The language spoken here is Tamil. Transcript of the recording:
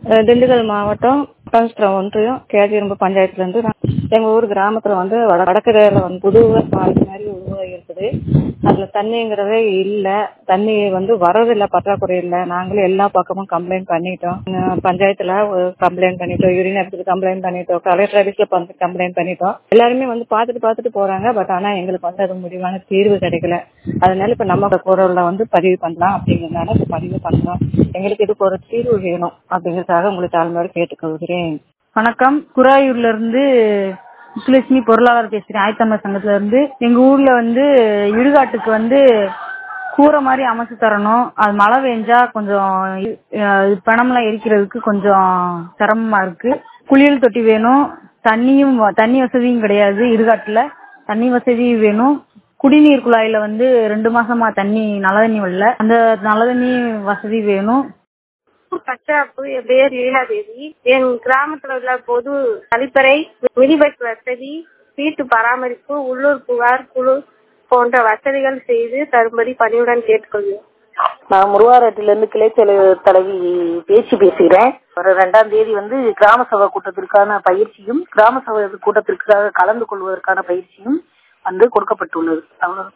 அஹ் திண்டுக்கல் மாவட்டம் பட்டாசுரம் ஒன்றியம் கேஜிரும்பு பஞ்சாயத்துல இருந்து நான் எங்க ஊர் கிராமத்துல வந்து வட- வடக்கரையில வந்து புது பாலி மாதிரி உருவாகி இருக்குது அதுல தண்ணிங்கிறதே இல்ல தண்ணி வந்து வரதில்ல பற்றாக்குறை இல்ல நாங்களும் எல்லா பக்கமும் கம்ப்ளைண்ட் பண்ணிட்டோம் அஹ் பஞ்சாயத்துல கம்ப்ளைண்ட் பண்ணிட்டோம் யூரின் எடுத்துட்டு கம்ப்ளைண்ட் பண்ணிட்டோம் கலெக்டர் ஆபீஸ்ல கம்ப்ளைண்ட் பண்ணிட்டோம் எல்லாருமே வந்து பாத்துட்டு பாத்துட்டு போறாங்க பட் ஆனா எங்களுக்கு வந்து அது முடிவான தீர்வு கிடைக்கல அதனால இப்ப நம்ம குரல்ல வந்து பதிவு பண்ணலாம் அப்படிங்கறதுனால இப்ப பதிவு பண்றோம் எங்களுக்கு இதுக்கு ஒரு தீர்வு வேணும் அப்படிங்கறதுக்காக உங்களுக்கு தாழ்மையோடு கேட்டுக்கொள்கிறேன் வணக்கம் குராயூர்ல இருந்து முத்துலட்சுமி பொருளாளர் பேசுறேன் ஆயத்தமிழ் சங்கத்துல இருந்து எங்க ஊர்ல வந்து இடுகாட்டுக்கு வந்து கூரை மாதிரி அமைச்சு தரணும் அது மழை பெஞ்சா கொஞ்சம் அஹ், பணம்லாம் எரிக்கிறதுக்கு கொஞ்சம் சிரமமா இருக்கு குளியல் தொட்டி வேணும் தண்ணியும் வ- தண்ணி வசதியும் கிடையாது இடுகாட்டுல தண்ணி வசதியும் வேணும் குடிநீர் குழாயில வந்து ரெண்டு மாசமா தண்ணி நல்ல தண்ணி வரல அந்த நல்ல தண்ணி வசதி வேணும் பச்சாப்பு என் பேர் லீலாதேவி என் கிராமத்துல உள்ள பொது கழிப்பறை மினிபஸ் வசதி வீட்டு பராமரிப்பு உள்ளூர் புகார் குழு போன்ற வசதிகள் செய்து தரும்படி பணியுடன் கேட்டுக்கொள்கிறேன் நான் முருவாரட்டில இருந்து கிளை தலைவர் தலைவி பேச்சு பேசுகிறேன் வர ரெண்டாம் தேதி வந்து கிராம சபை கூட்டத்திற்கான பயிற்சியும் கிராம சபை கூட்டத்திற்காக கலந்து கொள்வதற்கான பயிற்சியும் வந்து கொடுக்கப்பட்டுள்ளது அவ்வளவு